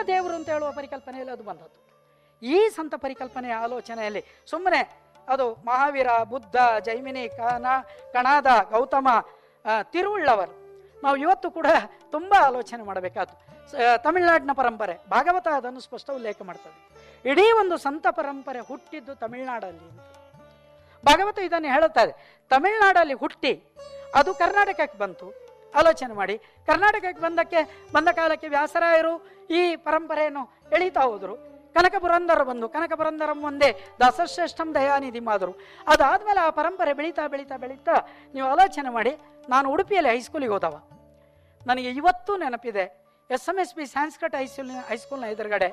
ದೇವರು ಅಂತ ಹೇಳುವ ಪರಿಕಲ್ಪನೆಯಲ್ಲಿ ಅದು ಬಂದದ್ದು ಈ ಸಂತ ಪರಿಕಲ್ಪನೆಯ ಆಲೋಚನೆಯಲ್ಲಿ ಸುಮ್ಮನೆ ಅದು ಮಹಾವೀರ ಬುದ್ಧ ಜೈಮಿನಿ ಕನ ಕಣಾದ ಗೌತಮ ಆ, ತಿರುವುಳ್ಳವರು ನಾವು ಇವತ್ತು ಕೂಡ ತುಂಬ ಆಲೋಚನೆ ಮಾಡಬೇಕಾದ್ದು ಸ- ತಮಿಳುನಾಡಿನ ಪರಂಪರೆ ಭಾಗವತ ಅದನ್ನು ಸ್ಪಷ್ಟ ಉಲ್ಲೇಖ ಮಾಡ್ತದೆ ಇಡೀ ಒಂದು ಸಂತ ಪರಂಪರೆ ಹುಟ್ಟಿದ್ದು ತಮಿಳುನಾಡಲ್ಲಿ ಅಂತ ಭಾಗವತ ಇದನ್ನು ಹೇಳುತ್ತದೆ ತಮಿಳುನಾಡಲ್ಲಿ ಹುಟ್ಟಿ ಅದು ಕರ್ನಾಟಕಕ್ಕೆ ಬಂತು ಆಲೋಚನೆ ಮಾಡಿ ಕರ್ನಾಟಕಕ್ಕೆ ಬಂದಕ್ಕೆ ಬಂದ ಕಾಲಕ್ಕೆ ವ್ಯಾಸರಾಯರು ಈ ಪರಂಪರೆಯನ್ನು ಎಳೀತಾ ಹೋದರು ಕನಕ ಪುರಂದರ ಬಂದು ಕನಕ ಪುರಂದರ ಮುಂದೆ ದಾಸಶ್ರೇಷ್ಠಂ ದಯಾನಿಧಿ ಮಾದರು ಅದಾದ್ಮೇಲೆ ಆ ಪರಂಪರೆ ಬೆಳೀತಾ ಬೆಳೀತಾ ಬೆಳೀತಾ ನೀವು ಆಲೋಚನೆ ಮಾಡಿ ನಾನು ಉಡುಪಿಯಲ್ಲಿ ಹೈಸ್ಕೂಲಿಗೆ ಹೋದವ ನನಗೆ ಇವತ್ತು ನೆನಪಿದೆ ಎಸ್ ಎಂ ಎಸ್ ಬಿ ಸಾಂಸ್ಕೃತ ಹೈಸ್ಕೂಲಿನ ಹೈಸ್ಕೂಲ್ನ ಎದುರುಗಡೆ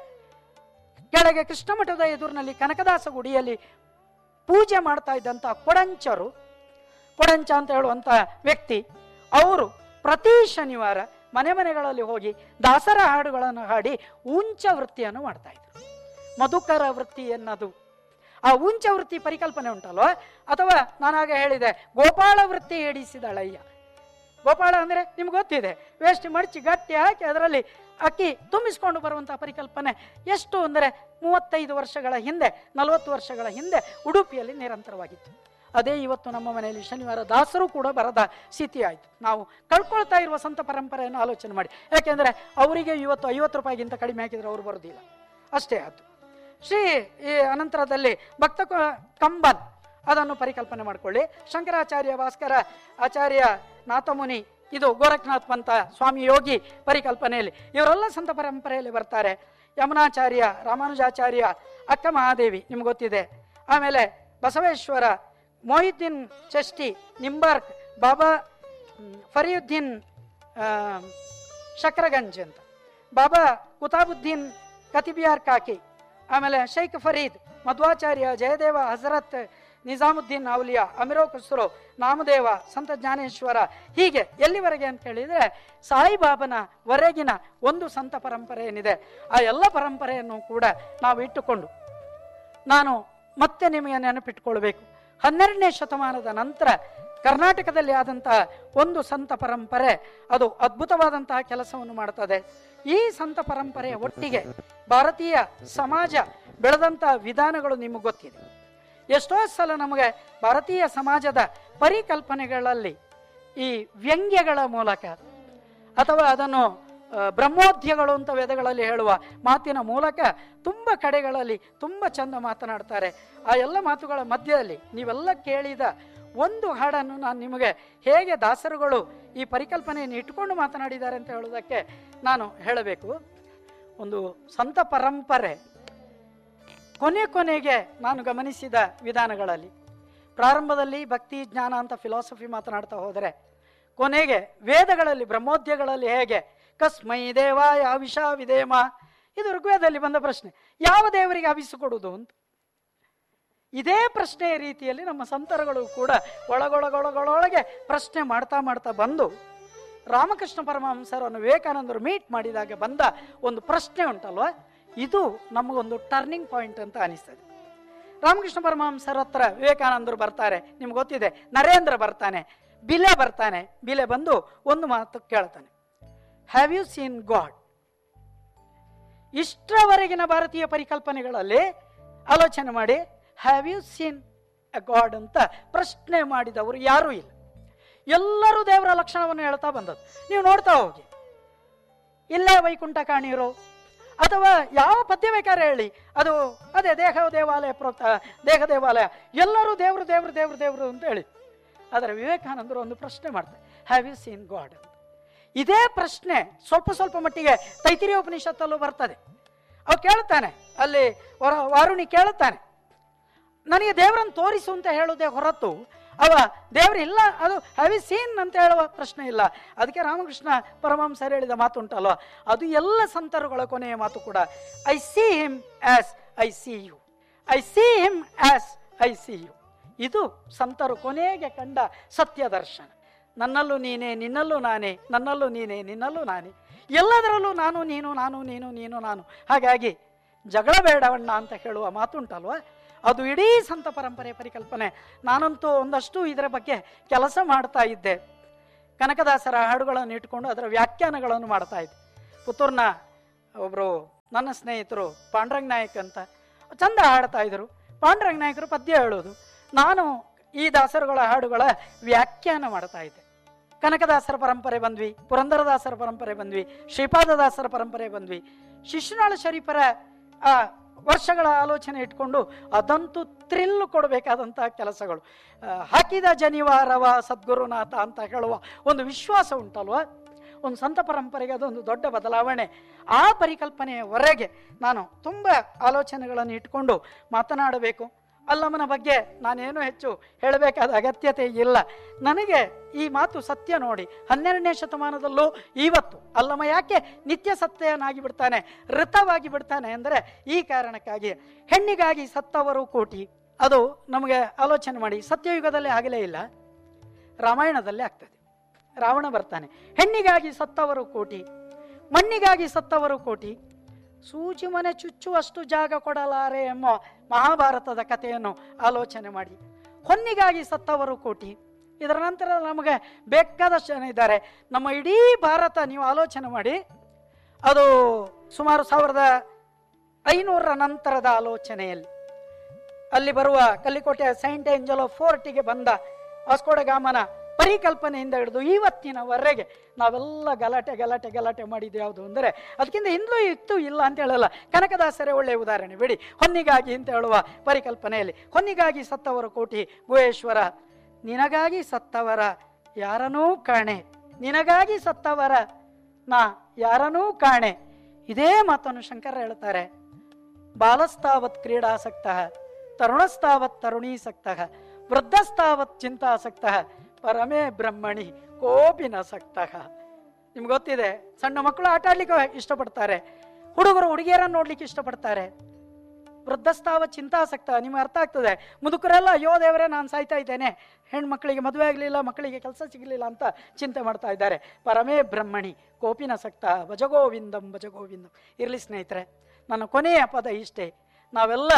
ಕೆಳಗೆ ಕೃಷ್ಣ ಮಠದ ಎದುರಿನಲ್ಲಿ ಕನಕದಾಸ ಗುಡಿಯಲ್ಲಿ ಪೂಜೆ ಮಾಡ್ತಾ ಇದ್ದಂಥ ಕೊಡಂಚರು ಕೊಡಂಚ ಅಂತ ಹೇಳುವಂಥ ವ್ಯಕ್ತಿ ಅವರು ಪ್ರತಿ ಶನಿವಾರ ಮನೆ ಮನೆಗಳಲ್ಲಿ ಹೋಗಿ ದಾಸರ ಹಾಡುಗಳನ್ನು ಹಾಡಿ ಉಂಚ ವೃತ್ತಿಯನ್ನು ಮಾಡ್ತಾ ಇದ್ರು ಮಧುಕರ ವೃತ್ತಿ ಎನ್ನದು ಆ ಉಂಚ ವೃತ್ತಿ ಪರಿಕಲ್ಪನೆ ಉಂಟಲ್ವಾ ಅಥವಾ ನಾನಾಗ ಹೇಳಿದೆ ಗೋಪಾಳ ವೃತ್ತಿ ಹಿಡಿಸಿದಳಯ್ಯ ಗೋಪಾಳ ಅಂದರೆ ನಿಮ್ಗೆ ಗೊತ್ತಿದೆ ವೇಸ್ಟ್ ಮಡಚಿ ಗಟ್ಟಿ ಹಾಕಿ ಅದರಲ್ಲಿ ಅಕ್ಕಿ ತುಂಬಿಸ್ಕೊಂಡು ಬರುವಂತಹ ಪರಿಕಲ್ಪನೆ ಎಷ್ಟು ಅಂದರೆ ಮೂವತ್ತೈದು ವರ್ಷಗಳ ಹಿಂದೆ ನಲವತ್ತು ವರ್ಷಗಳ ಹಿಂದೆ ಉಡುಪಿಯಲ್ಲಿ ನಿರಂತರವಾಗಿತ್ತು ಅದೇ ಇವತ್ತು ನಮ್ಮ ಮನೆಯಲ್ಲಿ ಶನಿವಾರ ದಾಸರು ಕೂಡ ಬರದ ಸ್ಥಿತಿ ಆಯಿತು ನಾವು ಕಳ್ಕೊಳ್ತಾ ಇರುವ ಸಂತ ಪರಂಪರೆಯನ್ನು ಆಲೋಚನೆ ಮಾಡಿ ಯಾಕೆಂದರೆ ಅವರಿಗೆ ಇವತ್ತು ಐವತ್ತು ರೂಪಾಯಿಗಿಂತ ಕಡಿಮೆ ಹಾಕಿದರೆ ಅವರು ಬರೋದಿಲ್ಲ ಅಷ್ಟೇ ಆಯ್ತು ಶ್ರೀ ಈ ಅನಂತರದಲ್ಲಿ ಭಕ್ತ ಕ- ಕಂಬನ್ ಅದನ್ನು ಪರಿಕಲ್ಪನೆ ಮಾಡಿಕೊಳ್ಳಿ ಶಂಕರಾಚಾರ್ಯ ಭಾಸ್ಕರ ಆಚಾರ್ಯ ನಾಥಮುನಿ ಇದು ಗೋರಖನಾಥ್ ಪಂತ ಸ್ವಾಮಿ ಯೋಗಿ ಪರಿಕಲ್ಪನೆಯಲ್ಲಿ ಇವರೆಲ್ಲ ಸಂತ ಪರಂಪರೆಯಲ್ಲಿ ಬರ್ತಾರೆ ಯಮುನಾಚಾರ್ಯ ರಾಮಾನುಜಾಚಾರ್ಯ ಅಕ್ಕ ಮಹಾದೇವಿ ನಿಮ್ಗೆ ಗೊತ್ತಿದೆ ಆಮೇಲೆ ಬಸವೇಶ್ವರ ಮೊಹಿದ್ದೀನ್ ಚಷ್ಟಿ ನಿಂಬಾರ್ಕ್ ಬಾಬಾ ಹ್ಮ್, ಫರಿಯುದ್ದೀನ್ ಆ, ಶಕ್ರಗಂಜ್ ಅಂತ ಬಾಬಾ ಕುತಾಬುದ್ದೀನ್ ಕತಿಬಿಯಾರ್ ಕಾಕಿ ಆಮೇಲೆ ಶೈಖ್ ಫರೀದ್ ಮಧ್ವಾಚಾರ್ಯ ಜಯದೇವ ಹಜರತ್ ನಿಜಾಮುದ್ದೀನ್ ಔಲಿಯಾ ಅಮಿರೋ ಖುಸ್ರೋ ನಾಮದೇವ ಸಂತ ಜ್ಞಾನೇಶ್ವರ ಹೀಗೆ ಎಲ್ಲಿವರೆಗೆ ಅಂತ ಹೇಳಿದ್ರೆ ಸಾಯಿಬಾಬನ ವರೆಗಿನ ಒಂದು ಸಂತ ಪರಂಪರೆ ಏನಿದೆ ಆ ಎಲ್ಲ ಪರಂಪರೆಯನ್ನು ಕೂಡ ನಾವು ಇಟ್ಟುಕೊಂಡು ನಾನು ಮತ್ತೆ ನಿಮಗೆ ನೆನಪಿಟ್ಕೊಳ್ಬೇಕು ಹನ್ನೆರಡನೇ ಶತಮಾನದ ನಂತರ ಕರ್ನಾಟಕದಲ್ಲಿ ಆದಂತಹ ಒಂದು ಸಂತ ಪರಂಪರೆ ಅದು ಅದ್ಭುತವಾದಂತಹ ಕೆಲಸವನ್ನು ಮಾಡ್ತದೆ ಈ ಸಂತ ಪರಂಪರೆಯ ಒಟ್ಟಿಗೆ ಭಾರತೀಯ ಸಮಾಜ ಬೆಳೆದಂತಹ ವಿಧಾನಗಳು ನಿಮಗೆ ಗೊತ್ತಿದೆ ಎಷ್ಟೋ ಸಲ ನಮಗೆ ಭಾರತೀಯ ಸಮಾಜದ ಪರಿಕಲ್ಪನೆಗಳಲ್ಲಿ ಈ ವ್ಯಂಗ್ಯಗಳ ಮೂಲಕ ಅಥವಾ ಅದನ್ನು ಆ, ಬ್ರಹ್ಮೋದ್ಯಗಳು ಅಂತ ವೇದಗಳಲ್ಲಿ ಹೇಳುವ ಮಾತಿನ ಮೂಲಕ ತುಂಬ ಕಡೆಗಳಲ್ಲಿ ತುಂಬ ಚಂದ ಮಾತನಾಡ್ತಾರೆ ಆ ಎಲ್ಲ ಮಾತುಗಳ ಮಧ್ಯದಲ್ಲಿ ನೀವೆಲ್ಲ ಕೇಳಿದ ಒಂದು ಹಾಡನ್ನು ನಾನು ನಿಮಗೆ ಹೇಗೆ ದಾಸರುಗಳು ಈ ಪರಿಕಲ್ಪನೆಯನ್ನು ಇಟ್ಕೊಂಡು ಮಾತನಾಡಿದ್ದಾರೆ ಅಂತ ಹೇಳೋದಕ್ಕೆ ನಾನು ಹೇಳಬೇಕು ಒಂದು ಸಂತ ಪರಂಪರೆ ಕೊನೆ ಕೊನೆಗೆ ನಾನು ಗಮನಿಸಿದ ವಿಧಾನಗಳಲ್ಲಿ ಪ್ರಾರಂಭದಲ್ಲಿ ಭಕ್ತಿ ಜ್ಞಾನ ಅಂತ ಫಿಲಾಸಫಿ ಮಾತನಾಡ್ತಾ ಹೋದರೆ ಕೊನೆಗೆ ವೇದಗಳಲ್ಲಿ ಬ್ರಹ್ಮೋದ್ಯಗಳಲ್ಲಿ ಹೇಗೆ ಕಸ್ಮೈ ದೇವಾಯ ಅವಿಷಾ ವಿಧೇಮ ಇದು ಋಗ್ವೇದದಲ್ಲಿ ಬಂದ ಪ್ರಶ್ನೆ ಯಾವ ದೇವರಿಗೆ ಅವಿಸಿಕೊಡುವುದು ಅಂತ ಇದೇ ಪ್ರಶ್ನೆಯ ರೀತಿಯಲ್ಲಿ ನಮ್ಮ ಸಂತರುಗಳು ಕೂಡ ಒಳಗೊಳಗೊಳಗೊಳಗೆ ಪ್ರಶ್ನೆ ಮಾಡ್ತಾ ಮಾಡ್ತಾ ಬಂದು ರಾಮಕೃಷ್ಣ ಪರಮಹಂಸರನ್ನು ವಿವೇಕಾನಂದರು ಮೀಟ್ ಮಾಡಿದಾಗ ಬಂದ ಒಂದು ಪ್ರಶ್ನೆ ಉಂಟಲ್ವ ಇದು ನಮಗೊಂದು ಟರ್ನಿಂಗ್ ಪಾಯಿಂಟ್ ಅಂತ ಅನಿಸ್ತದೆ ರಾಮಕೃಷ್ಣ ಪರಮಹಂಸರ ಹತ್ರ ವಿವೇಕಾನಂದರು ಬರ್ತಾರೆ ನಿಮ್ಗೆ ಗೊತ್ತಿದೆ ನರೇಂದ್ರ ಬರ್ತಾನೆ ಬಿಲೆ ಬರ್ತಾನೆ ಬಿಲೆ ಬಂದು ಒಂದು ಮಾತು ಕೇಳ್ತಾನೆ ಹ್ಯಾವ್ ಯು ಸೀನ್ ಗಾಡ್ ಇಷ್ಟರವರೆಗಿನ ಭಾರತೀಯ ಪರಿಕಲ್ಪನೆಗಳಲ್ಲಿ ಆಲೋಚನೆ ಮಾಡಿ have you seen a God ಅಂತ ಪ್ರಶ್ನೆ ಮಾಡಿದವರು ಯಾರೂ ಇಲ್ಲ ಎಲ್ಲರೂ ದೇವರ ಲಕ್ಷಣವನ್ನು ಹೇಳ್ತಾ ಬಂದದ್ದು ನೀವು ನೋಡ್ತಾ ಹೋಗಿ ಇಲ್ಲೇ ವೈಕುಂಠ ಕಾಣಿರೋ ಅಥವಾ ಯಾವ ಪದ್ಯ ಬೇಕಾದ್ರೆ ಹೇಳಿ ಅದು ಅದೇ ದೇಹ ದೇವಾಲಯ ಪ್ರೋಕ್ತ ದೇಹ ದೇವಾಲಯ ಎಲ್ಲರೂ ದೇವರು ದೇವರು ದೇವರು ದೇವರು ಅಂತ ಹೇಳಿ ಆದರೆ ವಿವೇಕಾನಂದರು ಒಂದು ಪ್ರಶ್ನೆ ಮಾಡ್ತಾರೆ ಹ್ಯಾವ್ ಯು ಸೀನ್ ಗಾಡ್ ಅಂತ ಇದೇ ಪ್ರಶ್ನೆ ಸ್ವಲ್ಪ ಸ್ವಲ್ಪ ಮಟ್ಟಿಗೆ ತೈತಿರಿಯ ಉಪನಿಷತ್ತಲ್ಲೂ ಬರ್ತದೆ ಅವ್ ಕೇಳ್ತಾನೆ ಅಲ್ಲಿ ವರ ವಾರುಣಿ ಕೇಳುತ್ತಾನೆ ನನಗೆ ದೇವರನ್ನು ತೋರಿಸು ಅಂತ ಹೇಳುವುದೇ ಹೊರತು ಅವ ದೇವರಿಲ್ಲ ಅದು ಹ್ಯಾವ್ ಸೀನ್ ಅಂತ ಹೇಳುವ ಪ್ರಶ್ನೆ ಇಲ್ಲ ಅದಕ್ಕೆ ರಾಮಕೃಷ್ಣ ಪರಮಹಂಸರು ಹೇಳಿದ ಮಾತು ಉಂಟಲ್ವ ಅದು ಎಲ್ಲ ಸಂತರುಗಳ ಕೊನೆಯ ಮಾತು ಕೂಡ I see him as I see you I see him as I see you ಇದು ಸಂತರು ಕೊನೆಗೆ ಕಂಡ ಸತ್ಯ ದರ್ಶನ ನನ್ನಲ್ಲೂ ನೀನೇ ನಿನ್ನಲ್ಲೂ ನಾನೇ ನನ್ನಲ್ಲೂ ನೀನೇ ನಿನ್ನಲ್ಲೂ ನಾನೇ ಎಲ್ಲದರಲ್ಲೂ ನಾನು ನೀನು ನಾನು ನೀನು ನೀನು ನಾನು ಹಾಗಾಗಿ ಜಗಳ ಬೇಡವಣ್ಣ ಅಂತ ಹೇಳುವ ಮಾತುಂಟಲ್ವ ಅದು ಇಡೀ ಸಂತ ಪರಂಪರೆ ಪರಿಕಲ್ಪನೆ ನಾನಂತೂ ಒಂದಷ್ಟು ಇದರ ಬಗ್ಗೆ ಕೆಲಸ ಮಾಡ್ತಾ ಇದ್ದೆ ಕನಕದಾಸರ ಹಾಡುಗಳನ್ನು ಇಟ್ಕೊಂಡು ಅದರ ವ್ಯಾಖ್ಯಾನಗಳನ್ನು ಮಾಡ್ತಾ ಇದ್ದೆ ಪುತ್ತೂರ್ನ ಒಬ್ಬರು ನನ್ನ ಸ್ನೇಹಿತರು ಪಾಂಡ್ರಂಗ್ ನಾಯಕ್ ಅಂತ ಚಂದ ಹಾಡ್ತಾ ಇದ್ರು ಪಾಂಡ್ರಂಗ್ ನಾಯಕರು ಪದ್ಯ ಹೇಳೋದು ನಾನು ಈ ದಾಸರುಗಳ ಹಾಡುಗಳ ವ್ಯಾಖ್ಯಾನ ಮಾಡ್ತಾ ಇದ್ದೆ ಕನಕದಾಸರ ಪರಂಪರೆ ಬಂದ್ವಿ ಪುರಂದರದಾಸರ ಪರಂಪರೆ ಬಂದ್ವಿ ಶ್ರೀಪಾದದಾಸರ ಪರಂಪರೆ ಬಂದ್ವಿ ಶಿಶುನಾಳ ಶರೀಫರ ಆ ವರ್ಷಗಳ ಆಲೋಚನೆ ಇಟ್ಕೊಂಡು ಅದಂತೂ ಥ್ರಿಲ್ ಕೊಡಬೇಕಾದಂತಹ ಕೆಲಸಗಳು ಆ, ಹಾಕಿದ ಜನಿವಾರವ ಸದ್ಗುರುನಾಥ ಅಂತ ಹೇಳುವ ಒಂದು ವಿಶ್ವಾಸ ಉಂಟಲ್ವ ಒಂದು ಸಂತ ಪರಂಪರೆಗೆ ಅದೊಂದು ದೊಡ್ಡ ಬದಲಾವಣೆ ಆ ಪರಿಕಲ್ಪನೆಯವರೆಗೆ ನಾನು ತುಂಬ ಆಲೋಚನೆಗಳನ್ನು ಇಟ್ಕೊಂಡು ಮಾತನಾಡಬೇಕು ಅಲ್ಲಮ್ಮನ ಬಗ್ಗೆ ನಾನೇನು ಹೆಚ್ಚು ಹೇಳಬೇಕಾದ ಅಗತ್ಯತೆ ಇಲ್ಲ ನನಗೆ ಈ ಮಾತು ಸತ್ಯ ನೋಡಿ ಹನ್ನೆರಡನೇ ಶತಮಾನದಲ್ಲೂ ಇವತ್ತು ಅಲ್ಲಮ್ಮ ಯಾಕೆ ನಿತ್ಯ ಸತ್ಯನಾಗಿ ಬಿಡ್ತಾನೆ ಋತವಾಗಿ ಬಿಡ್ತಾನೆ ಅಂದರೆ ಈ ಕಾರಣಕ್ಕಾಗಿ ಹೆಣ್ಣಿಗಾಗಿ ಸತ್ತವರು ಕೋಟಿ ಅದು ನಮಗೆ ಆಲೋಚನೆ ಮಾಡಿ ಸತ್ಯಯುಗದಲ್ಲಿ ಆಗಲೇ ಇಲ್ಲ ರಾಮಾಯಣದಲ್ಲಿ ಆಗ್ತದೆ ರಾವಣ ಬರ್ತಾನೆ ಹೆಣ್ಣಿಗಾಗಿ ಸತ್ತವರು ಕೋಟಿ ಮಣ್ಣಿಗಾಗಿ ಸತ್ತವರು ಕೋಟಿ ಸೂಜಿ ಮನೆ ಚುಚ್ಚುವಷ್ಟು ಜಾಗ ಕೊಡಲಾರೆ ಎಂಬ ಮಹಾಭಾರತದ ಕಥೆಯನ್ನು ಆಲೋಚನೆ ಮಾಡಿ ಹೊನ್ನಿಗಾಗಿ ಸತ್ತವರು ಕೋಟಿ ಇದರ ನಂತರ ನಮಗೆ ಬೇಕಾದಷ್ಟು ಜನ ಇದ್ದಾರೆ ನಮ್ಮ ಇಡೀ ಭಾರತ ನೀವು ಆಲೋಚನೆ ಮಾಡಿ ಅದು ಸುಮಾರು ಸಾವಿರದ ಐನೂರರ ನಂತರದ ಆಲೋಚನೆಯಲ್ಲಿ ಅಲ್ಲಿ ಬರುವ ಕಲ್ಲಿಕೋಟೆಯ ಸೈಂಟ್ ಏಂಜಲೋ ಫೋರ್ಟಿಗೆ ಬಂದ ವಾಸ್ಕೋಡಗಾಮನ ಪರಿಕಲ್ಪನೆಯಿಂದ ಹಿಡಿದು ಇವತ್ತಿನವರೆಗೆ ನಾವೆಲ್ಲ ಗಲಾಟೆ ಗಲಾಟೆ ಗಲಾಟೆ ಮಾಡಿದ್ದು ಯಾವುದು ಅಂದರೆ ಅದಕ್ಕಿಂತ ಹಿಂದೂ ಇತ್ತು ಇಲ್ಲ ಅಂತ ಹೇಳಲ್ಲ ಕನಕದಾಸರೇ ಒಳ್ಳೆಯ ಉದಾಹರಣೆ ಬಿಡಿ ಹೊನ್ನಿಗಾಗಿ ಅಂತ ಹೇಳುವ ಪರಿಕಲ್ಪನೆಯಲ್ಲಿ ಹೊನ್ನಿಗಾಗಿ ಸತ್ತವರ ಕೋಟಿ ಗುಹೇಶ್ವರ ನಿನಗಾಗಿ ಸತ್ತವರ ಯಾರನೂ ಕಾಣೆ ನಿನಗಾಗಿ ಸತ್ತವರ ನಾ ಯಾರನೂ ಕಾಣೆ ಇದೇ ಮಾತನ್ನು ಶಂಕರ ಹೇಳ್ತಾರೆ ಬಾಲಸ್ತಾವತ್ ಕ್ರೀಡಾಸಕ್ತ ತರುಣಸ್ತಾವತ್ ತರುಣೀಸಕ್ತ ವೃದ್ಧಸ್ತಾವತ್ ಚಿಂತಾಸಕ್ತ ಪರಮೇ ಬ್ರಹ್ಮಣಿ ಕೋಪಿನಸಕ್ತ ನಿಮ್ಗೆ ಗೊತ್ತಿದೆ ಸಣ್ಣ ಮಕ್ಕಳು ಆಟ ಆಡ್ಲಿಕ್ಕೆ ಇಷ್ಟಪಡ್ತಾರೆ ಹುಡುಗರು ಹುಡುಗಿಯರನ್ನು ನೋಡ್ಲಿಕ್ಕೆ ಇಷ್ಟಪಡ್ತಾರೆ ವೃದ್ಧಸ್ತಾವ ಚಿಂತಾಸಕ್ತ ನಿಮ್ಗೆ ಅರ್ಥ ಆಗ್ತದೆ ಮುದುಕರೆಲ್ಲ ಅಯ್ಯೋ ದೇವರೇ ನಾನು ಸಾಯ್ತಾ ಇದ್ದೇನೆ ಹೆಣ್ಮಕ್ಳಿಗೆ ಮದುವೆ ಆಗಲಿಲ್ಲ ಮಕ್ಕಳಿಗೆ ಕೆಲಸ ಸಿಗಲಿಲ್ಲ ಅಂತ ಚಿಂತೆ ಮಾಡ್ತಾ ಇದ್ದಾರೆ ಪರಮೇ ಬ್ರಹ್ಮಣಿ ಕೋಪಿನಸಕ್ತ ಭಜಗೋವಿಂದಂ ಭಜಗೋವಿಂದಂ ಇರಲಿ ಸ್ನೇಹಿತರೆ ನನ್ನ ಕೊನೆಯ ಪದ ಇಷ್ಟೇ ನಾವೆಲ್ಲ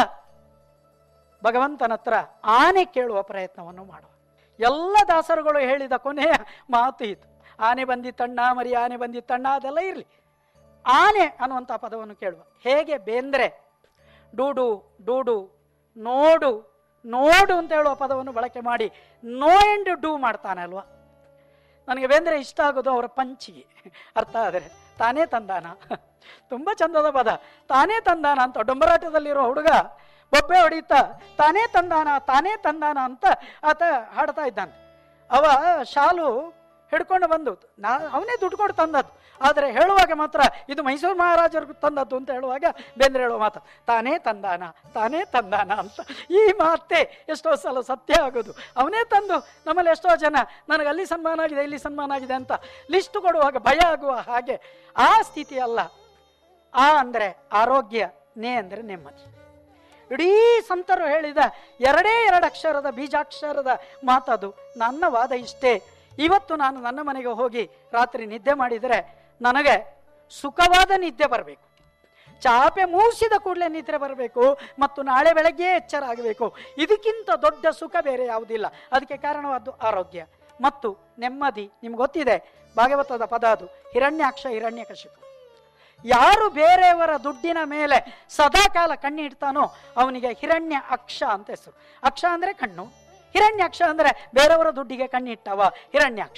ಭಗವಂತನ ಹತ್ರ ಆನೆ ಕೇಳುವ ಪ್ರಯತ್ನವನ್ನು ಮಾಡುವ ಎಲ್ಲ ದಾಸರುಗಳು ಹೇಳಿದ ಕೊನೆಯ ಮಾತು ಇದು ಆನೆ ಬಂದಿತ್ತಣ್ಣ ಮರಿ ಆನೆ ಬಂದಿತ್ತಣ್ಣ ಅದೆಲ್ಲ ಇರಲಿ ಆನೆ ಅನ್ನುವಂಥ ಪದವನ್ನು ಕೇಳುವ ಹೇಗೆ ಬೇಂದ್ರೆ ಡೂಡು ಡೂಡು ನೋಡು ನೋಡು ಅಂತ ಹೇಳುವ ಪದವನ್ನು ಬಳಕೆ ಮಾಡಿ ನೋ ಎಂಡ್ ಡೂ ಮಾಡ್ತಾನೆ ಅಲ್ವಾ ನನಗೆ ಬೇಂದ್ರೆ ಇಷ್ಟ ಆಗೋದು ಅವರ ಪಂಚಿಗೆ ಅರ್ಥ ಆದರೆ ತಾನೇ ತಂದಾನ ತುಂಬ ಚಂದದ ಪದ ತಾನೇ ತಂದಾನ ಅಂತ ಡೊಂಬರಾಟದಲ್ಲಿರೋ ಹುಡುಗ ಬೊಬ್ಬೆ ಹೊಡೀತಾ ತಾನೇ ತಂದಾನ ತಾನೇ ತಂದಾನ ಅಂತ ಆತ ಹಾಡ್ತಾ ಇದ್ದಾನೆ ಅವ ಶಾಲು ಹಿಡ್ಕೊಂಡು ಬಂದು ನಾ ಅವನೇ ದುಡ್ಡು ಕೊಟ್ಟು ತಂದದ್ದು ಆದರೆ ಹೇಳುವಾಗ ಮಾತ್ರ ಇದು ಮೈಸೂರು ಮಹಾರಾಜರು ತಂದದ್ದು ಅಂತ ಹೇಳುವಾಗ ಬೇಂದ್ರೆ ಹೇಳುವ ಮಾತು ತಾನೇ ತಂದಾನ ತಾನೇ ತಂದಾನ ಅಂತ ಈ ಮಾತೇ ಎಷ್ಟೋ ಸಲ ಸತ್ಯ ಆಗೋದು ಅವನೇ ತಂದು ನಮ್ಮಲ್ಲಿ ಎಷ್ಟೋ ಜನ ನನಗೆ ಅಲ್ಲಿ ಸನ್ಮಾನ ಆಗಿದೆ ಇಲ್ಲಿ ಸನ್ಮಾನ ಆಗಿದೆ ಅಂತ ಲಿಸ್ಟ್ ಕೊಡುವಾಗ ಭಯ ಆಗುವ ಹಾಗೆ ಆ ಸ್ಥಿತಿ ಅಲ್ಲ ಆ ಅಂದರೆ ಆರೋಗ್ಯ ನೇ ಅಂದರೆ ನೆಮ್ಮದಿ ಇಡೀ ಸಂತರು ಹೇಳಿದ ಎರಡೇ ಎರಡು ಅಕ್ಷರದ ಬೀಜಾಕ್ಷರದ ಮಾತದು ನನ್ನ ವಾದ ಇಷ್ಟೇ ಇವತ್ತು ನಾನು ನನ್ನ ಮನೆಗೆ ಹೋಗಿ ರಾತ್ರಿ ನಿದ್ದೆ ಮಾಡಿದರೆ ನನಗೆ ಸುಖವಾದ ನಿದ್ದೆ ಬರಬೇಕು ಚಾಪೆ ಮೂಸಿದ ಕೂಡಲೇ ನಿದ್ರೆ ಬರಬೇಕು ಮತ್ತು ನಾಳೆ ಬೆಳಗ್ಗೆ ಎಚ್ಚರ ಆಗಬೇಕು ಇದಕ್ಕಿಂತ ದೊಡ್ಡ ಸುಖ ಬೇರೆ ಯಾವುದಿಲ್ಲ ಅದಕ್ಕೆ ಕಾರಣವಾದ್ದು ಆರೋಗ್ಯ ಮತ್ತು ನೆಮ್ಮದಿ ನಿಮ್ಗೆ ಗೊತ್ತಿದೆ ಭಾಗವತದ ಪದ ಅದು ಹಿರಣ್ಯಾಕ್ಷ ಹಿರಣ್ಯಕಶಿಪು ಯಾರು ಬೇರೆಯವರ ದುಡ್ಡಿನ ಮೇಲೆ ಸದಾಕಾಲ ಕಣ್ಣಿಡ್ತಾನೋ ಅವನಿಗೆ ಹಿರಣ್ಯ ಅಕ್ಷ ಅಂತ ಹೆಸರು ಅಕ್ಷ ಅಂದ್ರೆ ಕಣ್ಣು ಹಿರಣ್ಯಾಕ್ಷ ಅಂದ್ರೆ ಬೇರೆಯವರ ದುಡ್ಡಿಗೆ ಕಣ್ಣಿಟ್ಟವ ಹಿರಣ್ಯಾಕ್ಷ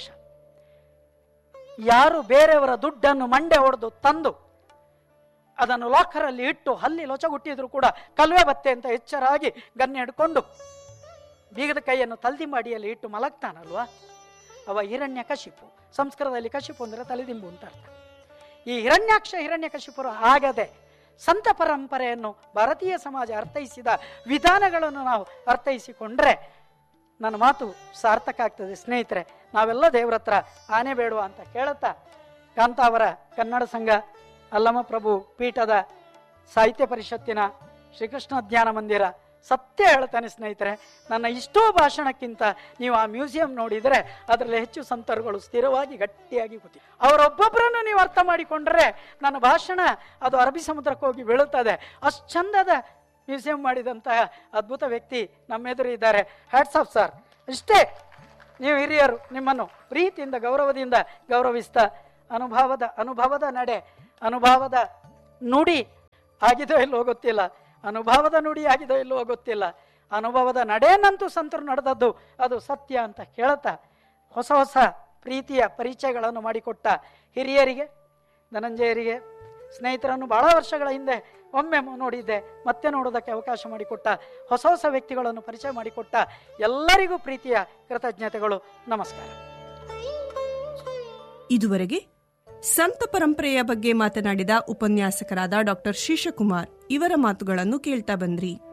ಯಾರು ಬೇರೆಯವರ ದುಡ್ಡನ್ನು ಮಂಡೆ ಹೊಡೆದು ತಂದು ಅದನ್ನು ಲಾಕರಲ್ಲಿ ಇಟ್ಟು ಹಲ್ಲಿ ಲೊಚಗುಟ್ಟಿದ್ರು ಕೂಡ ಕಲ್ವೆ ಬತ್ತೆ ಅಂತ ಎಚ್ಚರಾಗಿ ಗನ್ನೆ ಹಿಡ್ಕೊಂಡು ಬೀಗದ ಕೈಯನ್ನು ತಲ್ದಿ ಮಾಡಿಯಲ್ಲಿ ಇಟ್ಟು ಮಲಗ್ತಾನಲ್ವಾ ಅವ ಹಿರಣ್ಯ ಕಶಿಪು ಸಂಸ್ಕೃತದಲ್ಲಿ ಕಶಿಪು ಅಂದ್ರೆ ತಲೆದಿಂಬು ಅಂತ ಅರ್ಥ ಈ ಹಿರಣ್ಯಾಕ್ಷ ಹಿರಣ್ಯ ಕಶಿಪುರು ಆಗದೆ ಸಂತ ಪರಂಪರೆಯನ್ನು ಭಾರತೀಯ ಸಮಾಜ ಅರ್ಥೈಸಿದ ವಿಧಾನಗಳನ್ನು ನಾವು ಅರ್ಥೈಸಿಕೊಂಡ್ರೆ ನನ್ನ ಮಾತು ಸಾರ್ಥಕ ಆಗ್ತದೆ ಸ್ನೇಹಿತರೆ ನಾವೆಲ್ಲ ದೇವ್ರ ಹತ್ರ ಆನೆ ಬೇಡುವ ಅಂತ ಕೇಳುತ್ತಾ ಕಾಂತಾವರ ಕನ್ನಡ ಸಂಘ ಅಲ್ಲಮ ಪ್ರಭು ಪೀಠದ ಸಾಹಿತ್ಯ ಪರಿಷತ್ತಿನ ಶ್ರೀಕೃಷ್ಣ ಧ್ಯಾನ ಮಂದಿರ ಸತ್ಯ ಹೇಳ್ತಾನೆ ಸ್ನೇಹಿತರೆ ನನ್ನ ಇಷ್ಟೋ ಭಾಷಣಕ್ಕಿಂತ ನೀವು ಆ ಮ್ಯೂಸಿಯಂ ನೋಡಿದರೆ ಅದರಲ್ಲಿ ಹೆಚ್ಚು ಸಂತರುಗಳು ಸ್ಥಿರವಾಗಿ ಗಟ್ಟಿಯಾಗಿ ಕೂತಿ ಅವರೊಬ್ಬೊಬ್ಬರನ್ನು ನೀವು ಅರ್ಥ ಮಾಡಿಕೊಂಡ್ರೆ ನನ್ನ ಭಾಷಣ ಅದು ಅರಬ್ಬಿ ಸಮುದ್ರಕ್ಕೆ ಹೋಗಿ ಬೀಳುತ್ತದೆ ಅಷ್ಟು ಚಂದದ ಮ್ಯೂಸಿಯಂ ಮಾಡಿದಂತಹ ಅದ್ಭುತ ವ್ಯಕ್ತಿ ನಮ್ಮೆದುರು ಇದ್ದಾರೆ ಹ್ಯಾಟ್ಸ್ ಆಫ್ ಸರ್ ಇಷ್ಟೇ ನೀವು ಹಿರಿಯರು ನಿಮ್ಮನ್ನು ಪ್ರೀತಿಯಿಂದ ಗೌರವದಿಂದ ಗೌರವಿಸ್ತಾ ಅನುಭವದ ಅನುಭವದ ನಡೆ ಅನುಭವದ ನುಡಿ ಆಗಿದೋ ಇಲ್ಲವೋ ಗೊತ್ತಿಲ್ಲ ಅನುಭವದ ನುಡಿ ಆಗಿದೋ ಇಲ್ಲವೋ ಗೊತ್ತಿಲ್ಲ ಅನುಭವದ ನಡೆಯನ್ನಂತೂ ಸಂತರು ನಡೆದದ್ದು ಅದು ಸತ್ಯ ಅಂತ ಹೇಳ್ತಾ ಹೊಸ ಹೊಸ ಪ್ರೀತಿಯ ಪರಿಚಯಗಳನ್ನು ಮಾಡಿಕೊಟ್ಟ ಹಿರಿಯರಿಗೆ ಧನಂಜಯರಿಗೆ ಸ್ನೇಹಿತರನ್ನು ಬಹಳ ವರ್ಷಗಳ ಹಿಂದೆ ಒಮ್ಮೆ ಮ- ನೋಡಿದ್ದೆ ಮತ್ತೆ ನೋಡೋದಕ್ಕೆ ಅವಕಾಶ ಮಾಡಿಕೊಟ್ಟ ಹೊಸ ಹೊಸ ವ್ಯಕ್ತಿಗಳನ್ನು ಪರಿಚಯ ಮಾಡಿಕೊಟ್ಟ ಎಲ್ಲರಿಗೂ ಪ್ರೀತಿಯ ಕೃತಜ್ಞತೆಗಳು ನಮಸ್ಕಾರ ಇದುವರೆಗೆ ಸಂತ ಪರಂಪರೆಯ ಬಗ್ಗೆ ಮಾತನಾಡಿದ ಉಪನ್ಯಾಸಕರಾದ ಡಾಕ್ಟರ್ ಶೀಶಕುಮಾರ್ ಇವರ ಮಾತುಗಳನ್ನು ಕೇಳ್ತಾ ಬಂದ್ರಿ